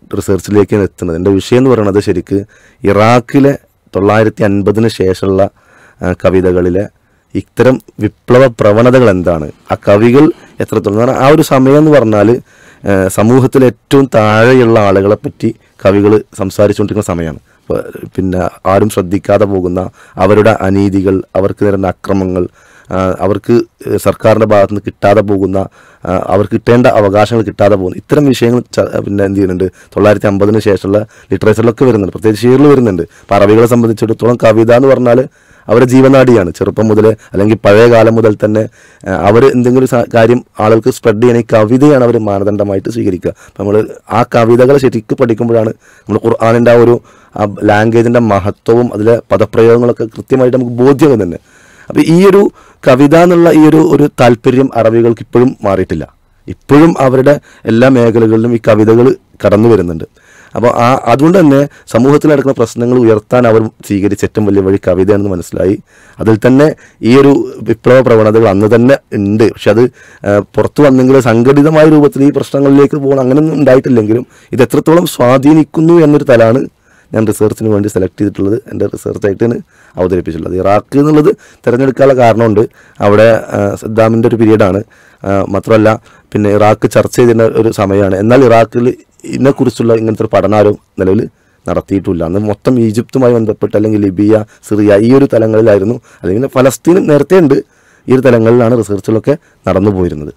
റിസർച്ചിലേക്കാണ് എത്തുന്നത് എൻ്റെ വിഷയം എന്ന് പറയുന്നത് ശരിക്ക് ഇറാഖിലെ തൊള്ളായിരത്തി അൻപതിന് ശേഷമുള്ള ആ, കവിതകളിലെ ഇത്തരം വിപ്ലവ പ്രവണതകൾ എന്താണ് ആ കവികൾ എത്രത്തോളം കാരണം ആ ഒരു സമയം എന്ന് പറഞ്ഞാൽ സമൂഹത്തിൽ ഏറ്റവും താഴെയുള്ള ആളുകളെ പറ്റി കവികൾ സംസാരിച്ചുകൊണ്ടിരിക്കുന്ന സമയമാണ് അപ്പോൾ പിന്നെ ആരും ശ്രദ്ധിക്കാതെ പോകുന്ന അവരുടെ അനീതികൾ അവർക്ക് നേരിടുന്ന അക്രമങ്ങൾ ആ, അവർക്ക് സർക്കാരിൻ്റെ ഭാഗത്ത് നിന്ന് കിട്ടാതെ പോകുന്ന ആ, അവർക്ക് കിട്ടേണ്ട അവകാശങ്ങൾ കിട്ടാതെ പോകുന്ന ഇത്തരം വിഷയങ്ങൾ ച- പിന്നെ എന്ത് ചെയ്യുന്നുണ്ട് തൊള്ളായിരത്തി അമ്പതിന് ശേഷമുള്ള ലിറ്ററേച്ചറിലൊക്കെ വരുന്നുണ്ട് പ്രത്യേകിച്ച് ഷീറിൽ വരുന്നുണ്ട് അപ്പോൾ അറബികളെ സംബന്ധിച്ചിടത്തോളം കവിത എന്ന് പറഞ്ഞാൽ അവരുടെ ജീവനാടിയാണ് ചെറുപ്പം മുതൽ അല്ലെങ്കിൽ പഴയ കാലം മുതൽ തന്നെ അവർ എന്തെങ്കിലും ഒരു സ- കാര്യം ആളുകൾക്ക് സ്പ്രെഡ് ചെയ്യണ ഈ കവിതയാണ് അവർ മാനദണ്ഡമായിട്ട് സ്വീകരിക്കുക അപ്പം നമ്മൾ ആ കവിതകൾ ശരിക്കും പഠിക്കുമ്പോഴാണ് നമ്മൾ ഖുർആാനിൻ്റെ ആ ഒരു ആ ലാംഗ്വേജിൻ്റെ മഹത്വവും അതിലെ പദപ്രയോഗങ്ങളൊക്കെ കൃത്യമായിട്ട് നമുക്ക് ബോധ്യം തന്നെ അപ്പോൾ ഈ ഒരു കവിത എന്നുള്ള ഈ ഒരു ഒരു താല്പര്യം അറബികൾക്ക് ഇപ്പോഴും മാറിയിട്ടില്ല ഇപ്പോഴും അവരുടെ എല്ലാ മേഖലകളിലും ഈ കവിതകൾ കടന്നു വരുന്നുണ്ട് അപ്പോൾ ആ അതുകൊണ്ട് തന്നെ സമൂഹത്തിൽ നടക്കുന്ന പ്രശ്നങ്ങൾ ഉയർത്താൻ അവർ സ്വീകരിച്ച ഏറ്റവും വലിയ വഴി കവിതയാണെന്ന് മനസ്സിലായി അതിൽ തന്നെ ഈ ഒരു വിപ്ലവ പ്രവണതകൾ അന്ന് തന്നെ ഉണ്ട് പക്ഷെ അത് ആ, പുറത്തു വന്നെങ്കിൽ സംഘടിതമായ രൂപത്തിൽ ഈ പ്രശ്നങ്ങളിലേക്ക് പോകണം അങ്ങനെയൊന്നും ഉണ്ടായിട്ടില്ലെങ്കിലും ഇത് എത്രത്തോളം സ്വാധീനിക്കുന്നു എന്നൊരു തലാണ് ഞാൻ റിസർച്ചിന് വേണ്ടി സെലക്ട് ചെയ്തിട്ടുള്ളത് എൻ്റെ റിസർച്ചായിട്ടാണ് അവതരിപ്പിച്ചിട്ടുള്ളത് ഇറാഖ് എന്നുള്ളത് തിരഞ്ഞെടുക്കാനുള്ള കാരണമുണ്ട് അവിടെ ആ, സദ്ദാമിൻ്റെ ഒരു പീരീഡാണ് ആ, മാത്രമല്ല പിന്നെ ഇറാഖ് ചർച്ച ചെയ്തിരുന്ന ഒരു സമയമാണ് എന്നാൽ ഇറാഖിൽ ഇതിനെക്കുറിച്ചുള്ള ഇങ്ങനത്തെ ഒരു പഠനാരും നിലവിൽ നടത്തിയിട്ടില്ല അന്ന് മൊത്തം ഈജിപ്തുമായി ബന്ധപ്പെട്ട് അല്ലെങ്കിൽ ലിബിയ സിറിയ ഈ ഒരു തലങ്ങളിലായിരുന്നു അല്ലെങ്കിൽ ഫലസ്തീനും നേരത്തെ ഉണ്ട് ഈ ഒരു തലങ്ങളിലാണ് റിസർച്ചുകളൊക്കെ നടന്നു പോയിരുന്നത്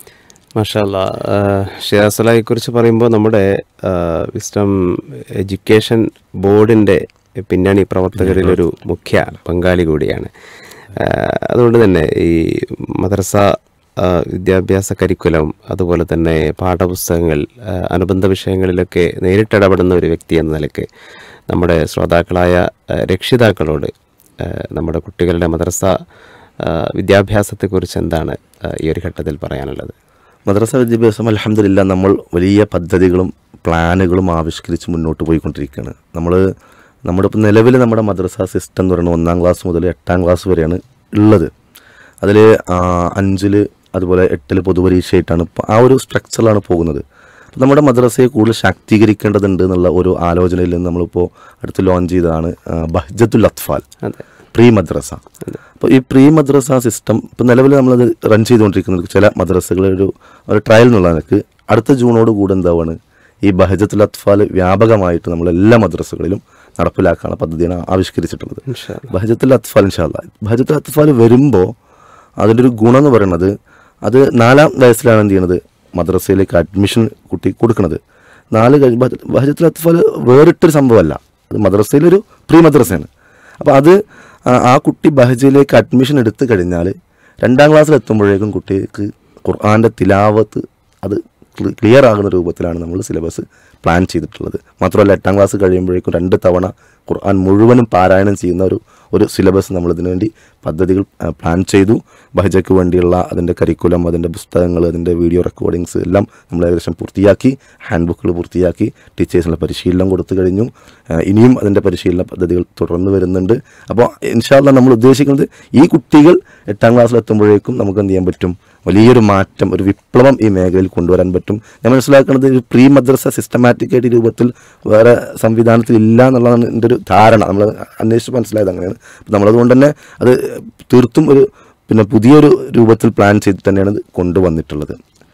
മഷാല്ല ഷിയാസലയെ കുറിച്ച് പറയുമ്പോൾ നമ്മുടെ വിസ്റ്റം എഡ്യൂക്കേഷൻ ബോർഡിൻ്റെ പിന്നണി പ്രവർത്തകരിലൊരു മുഖ്യ പങ്കാളി കൂടിയാണ് ആ, അതുകൊണ്ട് തന്നെ ഈ മദ്രസ ആ, വിദ്യാഭ്യാസ കരിക്കുലം അതുപോലെ തന്നെ പാഠപുസ്തകങ്ങൾ ആ, അനുബന്ധ വിഷയങ്ങളിലൊക്കെ നേരിട്ടിടപെടുന്ന ഒരു വ്യക്തി എന്ന നിലയ്ക്ക് നമ്മുടെ ശ്രോതാക്കളായ ആ, രക്ഷിതാക്കളോട് ആ, നമ്മുടെ കുട്ടികളുടെ മദ്രസ ആ, വിദ്യാഭ്യാസത്തെക്കുറിച്ച് എന്താണ് ആ, ഈ ഒരു ഘട്ടത്തിൽ പറയാനുള്ളത് മദ്രസ വിദ്യാഭ്യാസം അലഹമില്ല നമ്മൾ വലിയ പദ്ധതികളും പ്ലാനുകളും ആവിഷ്കരിച്ച് മുന്നോട്ട് പോയിക്കൊണ്ടിരിക്കുകയാണ് നമ്മൾ നമ്മുടെ ഇപ്പം നിലവിൽ നമ്മുടെ മദ്രസ സിസ്റ്റം എന്ന് പറയുന്നത് ഒന്നാം ക്ലാസ് മുതൽ എട്ടാം ക്ലാസ് വരെയാണ് ഉള്ളത് അതിൽ അഞ്ചിൽ അതുപോലെ എട്ടിൽ പൊതുപരീക്ഷയായിട്ടാണ് ഇപ്പം ആ ഒരു സ്ട്രക്ചറിലാണ് പോകുന്നത് അപ്പം നമ്മുടെ മദ്രസയെ കൂടുതൽ ശാക്തീകരിക്കേണ്ടതുണ്ട് എന്നുള്ള ഒരു ആലോചനയിൽ നിന്ന് നമ്മളിപ്പോൾ അടുത്ത് ലോഞ്ച് ചെയ്തതാണ് ആ, ബഹ്ജത്തുൽ അത്ഫാൽ അതെ പ്രീ മദ്രസ അപ്പോൾ ഈ പ്രീ മദ്രസ സിസ്റ്റം ഇപ്പോൾ നിലവിൽ നമ്മളത് റൺ ചെയ്തുകൊണ്ടിരിക്കുന്നത് ചില മദ്രസകളിൽ ഒരു ഒരു ട്രയൽ എന്നുള്ള നിലക്ക് അടുത്ത ജൂണോട് കൂടെ എന്താവാണ് ഈ ബഹജത്തുൽ അത്ഫാൽ വ്യാപകമായിട്ട് നമ്മൾ എല്ലാ മദ്രസകളിലും നടപ്പിലാക്കാനുള്ള പദ്ധതിയാണ് ആവിഷ്കരിച്ചിട്ടുള്ളത് ഇൻഷാ ബഹജത്തുൽ അത്ഫാൽ ഇൻഷാല്ല ബഹജത്തുൽ അത്ഫാൽ വരുമ്പോൾ അതിൻ്റെ ഒരു ഗുണം എന്ന് പറയുന്നത് അത് നാലാം വയസ്സിലാണ് എന്ത് ചെയ്യണത് മദ്രസയിലേക്ക് അഡ്മിഷൻ കുട്ടി കൊടുക്കുന്നത് നാല് കഴിഞ്ഞ് ബഹ- ബഹജത്തുൽ അത്ഫാൽ വേറിട്ടൊരു സംഭവമല്ല അത് മദ്രസയിലൊരു പ്രീ മദ്രസയാണ് അപ്പോൾ അത് ആ- ആ കുട്ടി ബഹജയിലേക്ക് അഡ്മിഷൻ എടുത്തു കഴിഞ്ഞാൽ രണ്ടാം ക്ലാസ്സിൽ എത്തുമ്പോഴേക്കും കുട്ടിക്ക് ഖുർആാൻ്റെ തിലാവത്ത് അത് ക്ലിയർ ആകുന്ന രൂപത്തിലാണ് നമ്മൾ സിലബസ് പ്ലാൻ ചെയ്തിട്ടുള്ളത് മാത്രമല്ല എട്ടാം ക്ലാസ് കഴിയുമ്പോഴേക്കും രണ്ട് തവണ ഖുർആൻ മുഴുവനും പാരായണം ചെയ്യുന്ന ഒരു ഒരു സിലബസ് നമ്മൾ ഇതിനു വേണ്ടി പദ്ധതികൾ ആ, പ്ലാൻ ചെയ്തു ബഹജയ്ക്ക് വേണ്ടിയുള്ള അതിൻ്റെ കരിക്കുലം അതിൻ്റെ പുസ്തകങ്ങൾ അതിൻ്റെ വീഡിയോ റെക്കോർഡിങ്സ് എല്ലാം നമ്മൾ ഏകദേശം പൂർത്തിയാക്കി ഹാൻഡ് ബുക്കുകൾ പൂർത്തിയാക്കി ടീച്ചേഴ്സിനുള്ള പരിശീലനം കൊടുത്തു കഴിഞ്ഞു ആ, ഇനിയും അതിൻ്റെ പരിശീലന പദ്ധതികൾ തുടർന്ന് വരുന്നുണ്ട് അപ്പോൾ ഇൻഷാല്ല നമ്മൾ ഉദ്ദേശിക്കുന്നത് ഈ കുട്ടികൾ എട്ടാം ക്ലാസ്സിൽ എത്തുമ്പോഴേക്കും നമുക്ക് എന്ത് ചെയ്യാൻ പറ്റും വലിയൊരു മാറ്റം ഒരു വിപ്ലവം ഈ മേഖലയിൽ കൊണ്ടുവരാൻ പറ്റും ഞാൻ മനസ്സിലാക്കുന്നത് ഒരു പ്രീ മദ്രസ സിസ്റ്റമാറ്റിക് ആയിട്ട് രൂപത്തിൽ വേറെ സംവിധാനത്തിൽ ഇല്ല എന്നുള്ളതാണ് എൻ്റെ ഒരു ധാരണ നമ്മൾ അന്വേഷിച്ച് മനസ്സിലായത് അങ്ങനെയാണ് അപ്പം നമ്മളതുകൊണ്ട് തന്നെ അത് തീർത്തും ഒരു പിന്നെ പുതിയൊരു രൂപത്തിൽ പ്ലാൻ ചെയ്ത് തന്നെയാണ് ഇത് കൊണ്ടുവന്നിട്ടുള്ളത്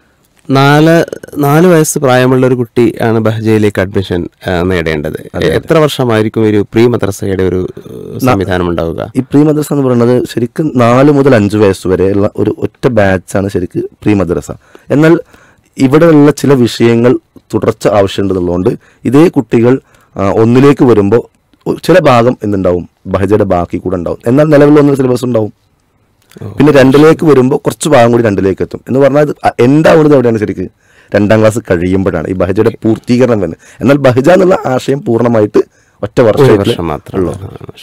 നാല് നാല് വയസ്സ് പ്രായമുള്ള ഒരു കുട്ടി ആണ് ബഹജയിലേക്ക് അഡ്മിഷൻ ആ, നേടേണ്ടത് എത്ര വർഷമായിരിക്കും ഒരു പ്രീ മദ്രസയുടെ ഒരു ഏഹ്, സംവിധാനം ഉണ്ടാവുക ഈ പ്രീ മദ്രസ എന്ന് പറയുന്നത് ശരിക്കും നാല് മുതൽ അഞ്ച് വയസ്സ് വരെയുള്ള ഒരു ഒറ്റ ബാച്ചാണ് ശരിക്ക് പ്രീ മദ്രസ എന്നാൽ ഇവിടെയുള്ള ചില വിഷയങ്ങൾ തുടർച്ച ആവശ്യമുണ്ടെന്നുള്ളതുകൊണ്ട് ഇതേ കുട്ടികൾ ആ, ഒന്നിലേക്ക് വരുമ്പോൾ ചില ഭാഗം എന്തുണ്ടാവും ബഹജയുടെ ബാക്കി കൂടെ ഉണ്ടാവും എന്നാൽ നിലവിൽ ഒന്നൊരു സിലബസ് ഉണ്ടാവും പിന്നെ രണ്ടിലേക്ക് വരുമ്പോൾ കുറച്ച് ഭാഗം കൂടി രണ്ടിലേക്ക് എത്തും എന്ന് പറഞ്ഞാൽ ഇത് എന്താവുന്നത് എവിടെയാണ് ശരിക്ക് രണ്ടാം ക്ലാസ് കഴിയുമ്പോഴാണ് ഈ ബഹജയുടെ പൂർത്തീകരണം തന്നെ എന്നാൽ ബഹജ എന്നുള്ള ആശയം പൂർണ്ണമായിട്ട് ഒറ്റ ഒരു വർഷം വർഷം മാത്രമേ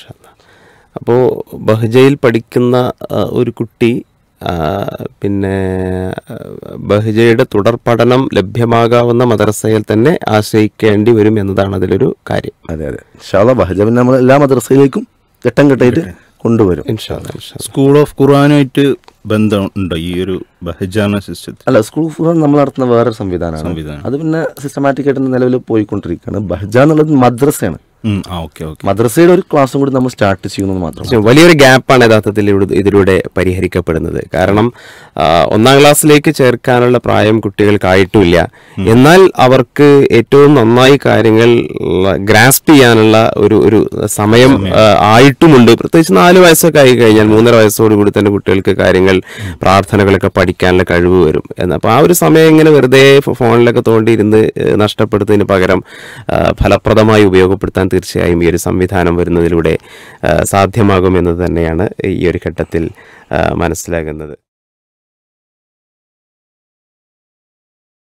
അപ്പോൾ ബഹജയിൽ പഠിക്കുന്ന ആ, ഒരു കുട്ടി ആ, പിന്നെ ആ, ബഹജയുടെ തുടർ പഠനം ലഭ്യമാകാവുന്ന മദ്രസയിൽ തന്നെ ആശ്രയിക്കേണ്ടി വരും എന്നതാണ് അതിലൊരു കാര്യം അതെ അതെ ഇൻഷാല്ല ബഹജബിൻ നമ്മൾ എല്ലാ മദ്രസയിലേക്കും ഘട്ടം ഘട്ടമായിട്ട് കൊണ്ടുവരും ഇൻഷാ അല്ലാ, ഇൻഷാ അല്ലാ. സ്കൂൾ ഓഫ് ഖുർആാനുമായിട്ട് ബന്ധം ഉണ്ടോ ഈ ഒരു ബഹജാന സിസ്റ്റത്തിൽ അല്ല സ്കൂൾ ഫുഡ് നമ്മൾ നടത്തുന്ന വേറൊരു സംവിധാനമാണ് സംവിധാനം. അത് പിന്നെ സിസ്റ്റമാറ്റിക് ആയിട്ട് നിലവിൽ പോയിക്കൊണ്ടിരിക്കുകയാണ് ബഹജ എന്നുള്ളത് മദ്രസയാണ് ഉം, ആ ഓക്കെ ഓക്കെ മദ്രസയുടെ ഒരു ക്ലാസ്സും കൂടി നമ്മൾ സ്റ്റാർട്ട് ചെയ്യുന്നത് മാത്രം പക്ഷേ വലിയൊരു ഗ്യാപ്പാണ് യഥാർത്ഥത്തിൽ ഇവിടെ- ഇതിലൂടെ പരിഹരിക്കപ്പെടുന്നത് കാരണം ആ, ഒന്നാം ക്ലാസ്സിലേക്ക് ചേർക്കാനുള്ള പ്രായം കുട്ടികൾക്കായിട്ടുമില്ല എന്നാൽ അവർക്ക് ഏറ്റവും നന്നായി കാര്യങ്ങൾ ഗ്രാസ്പ് ചെയ്യാനുള്ള ഒരു ഒരു സമയം ആ, ആയിട്ടുമുണ്ട് പ്രത്യേകിച്ച് നാല് വയസ്സൊക്കെ ആയി കഴിഞ്ഞാൽ മൂന്നര വയസ്സോട് കൂടി തന്നെ കുട്ടികൾക്ക് കാര്യങ്ങൾ പ്രാർത്ഥനകളൊക്കെ പഠിക്കാനുള്ള കഴിവ് വരും എന്ന് അപ്പോൾ ആ ഒരു സമയം ഇങ്ങനെ വെറുതെ ഫോ- ഫോണിലൊക്കെ തോണ്ടിയിരുന്ന് ഏഹ്, നഷ്ടപ്പെടുത്തുന്നതിന് പകരം ആ, ഫലപ്രദമായി ഉപയോഗപ്പെടുത്താൻ തീർച്ചയായും ഈ ഒരു സംവിധാനം വരുന്നതിലൂടെ ആ, സാധ്യമാകുമെന്നത് തന്നെയാണ് ഈ ഒരു ഘട്ടത്തിൽ ആ, മനസ്സിലാകുന്നത്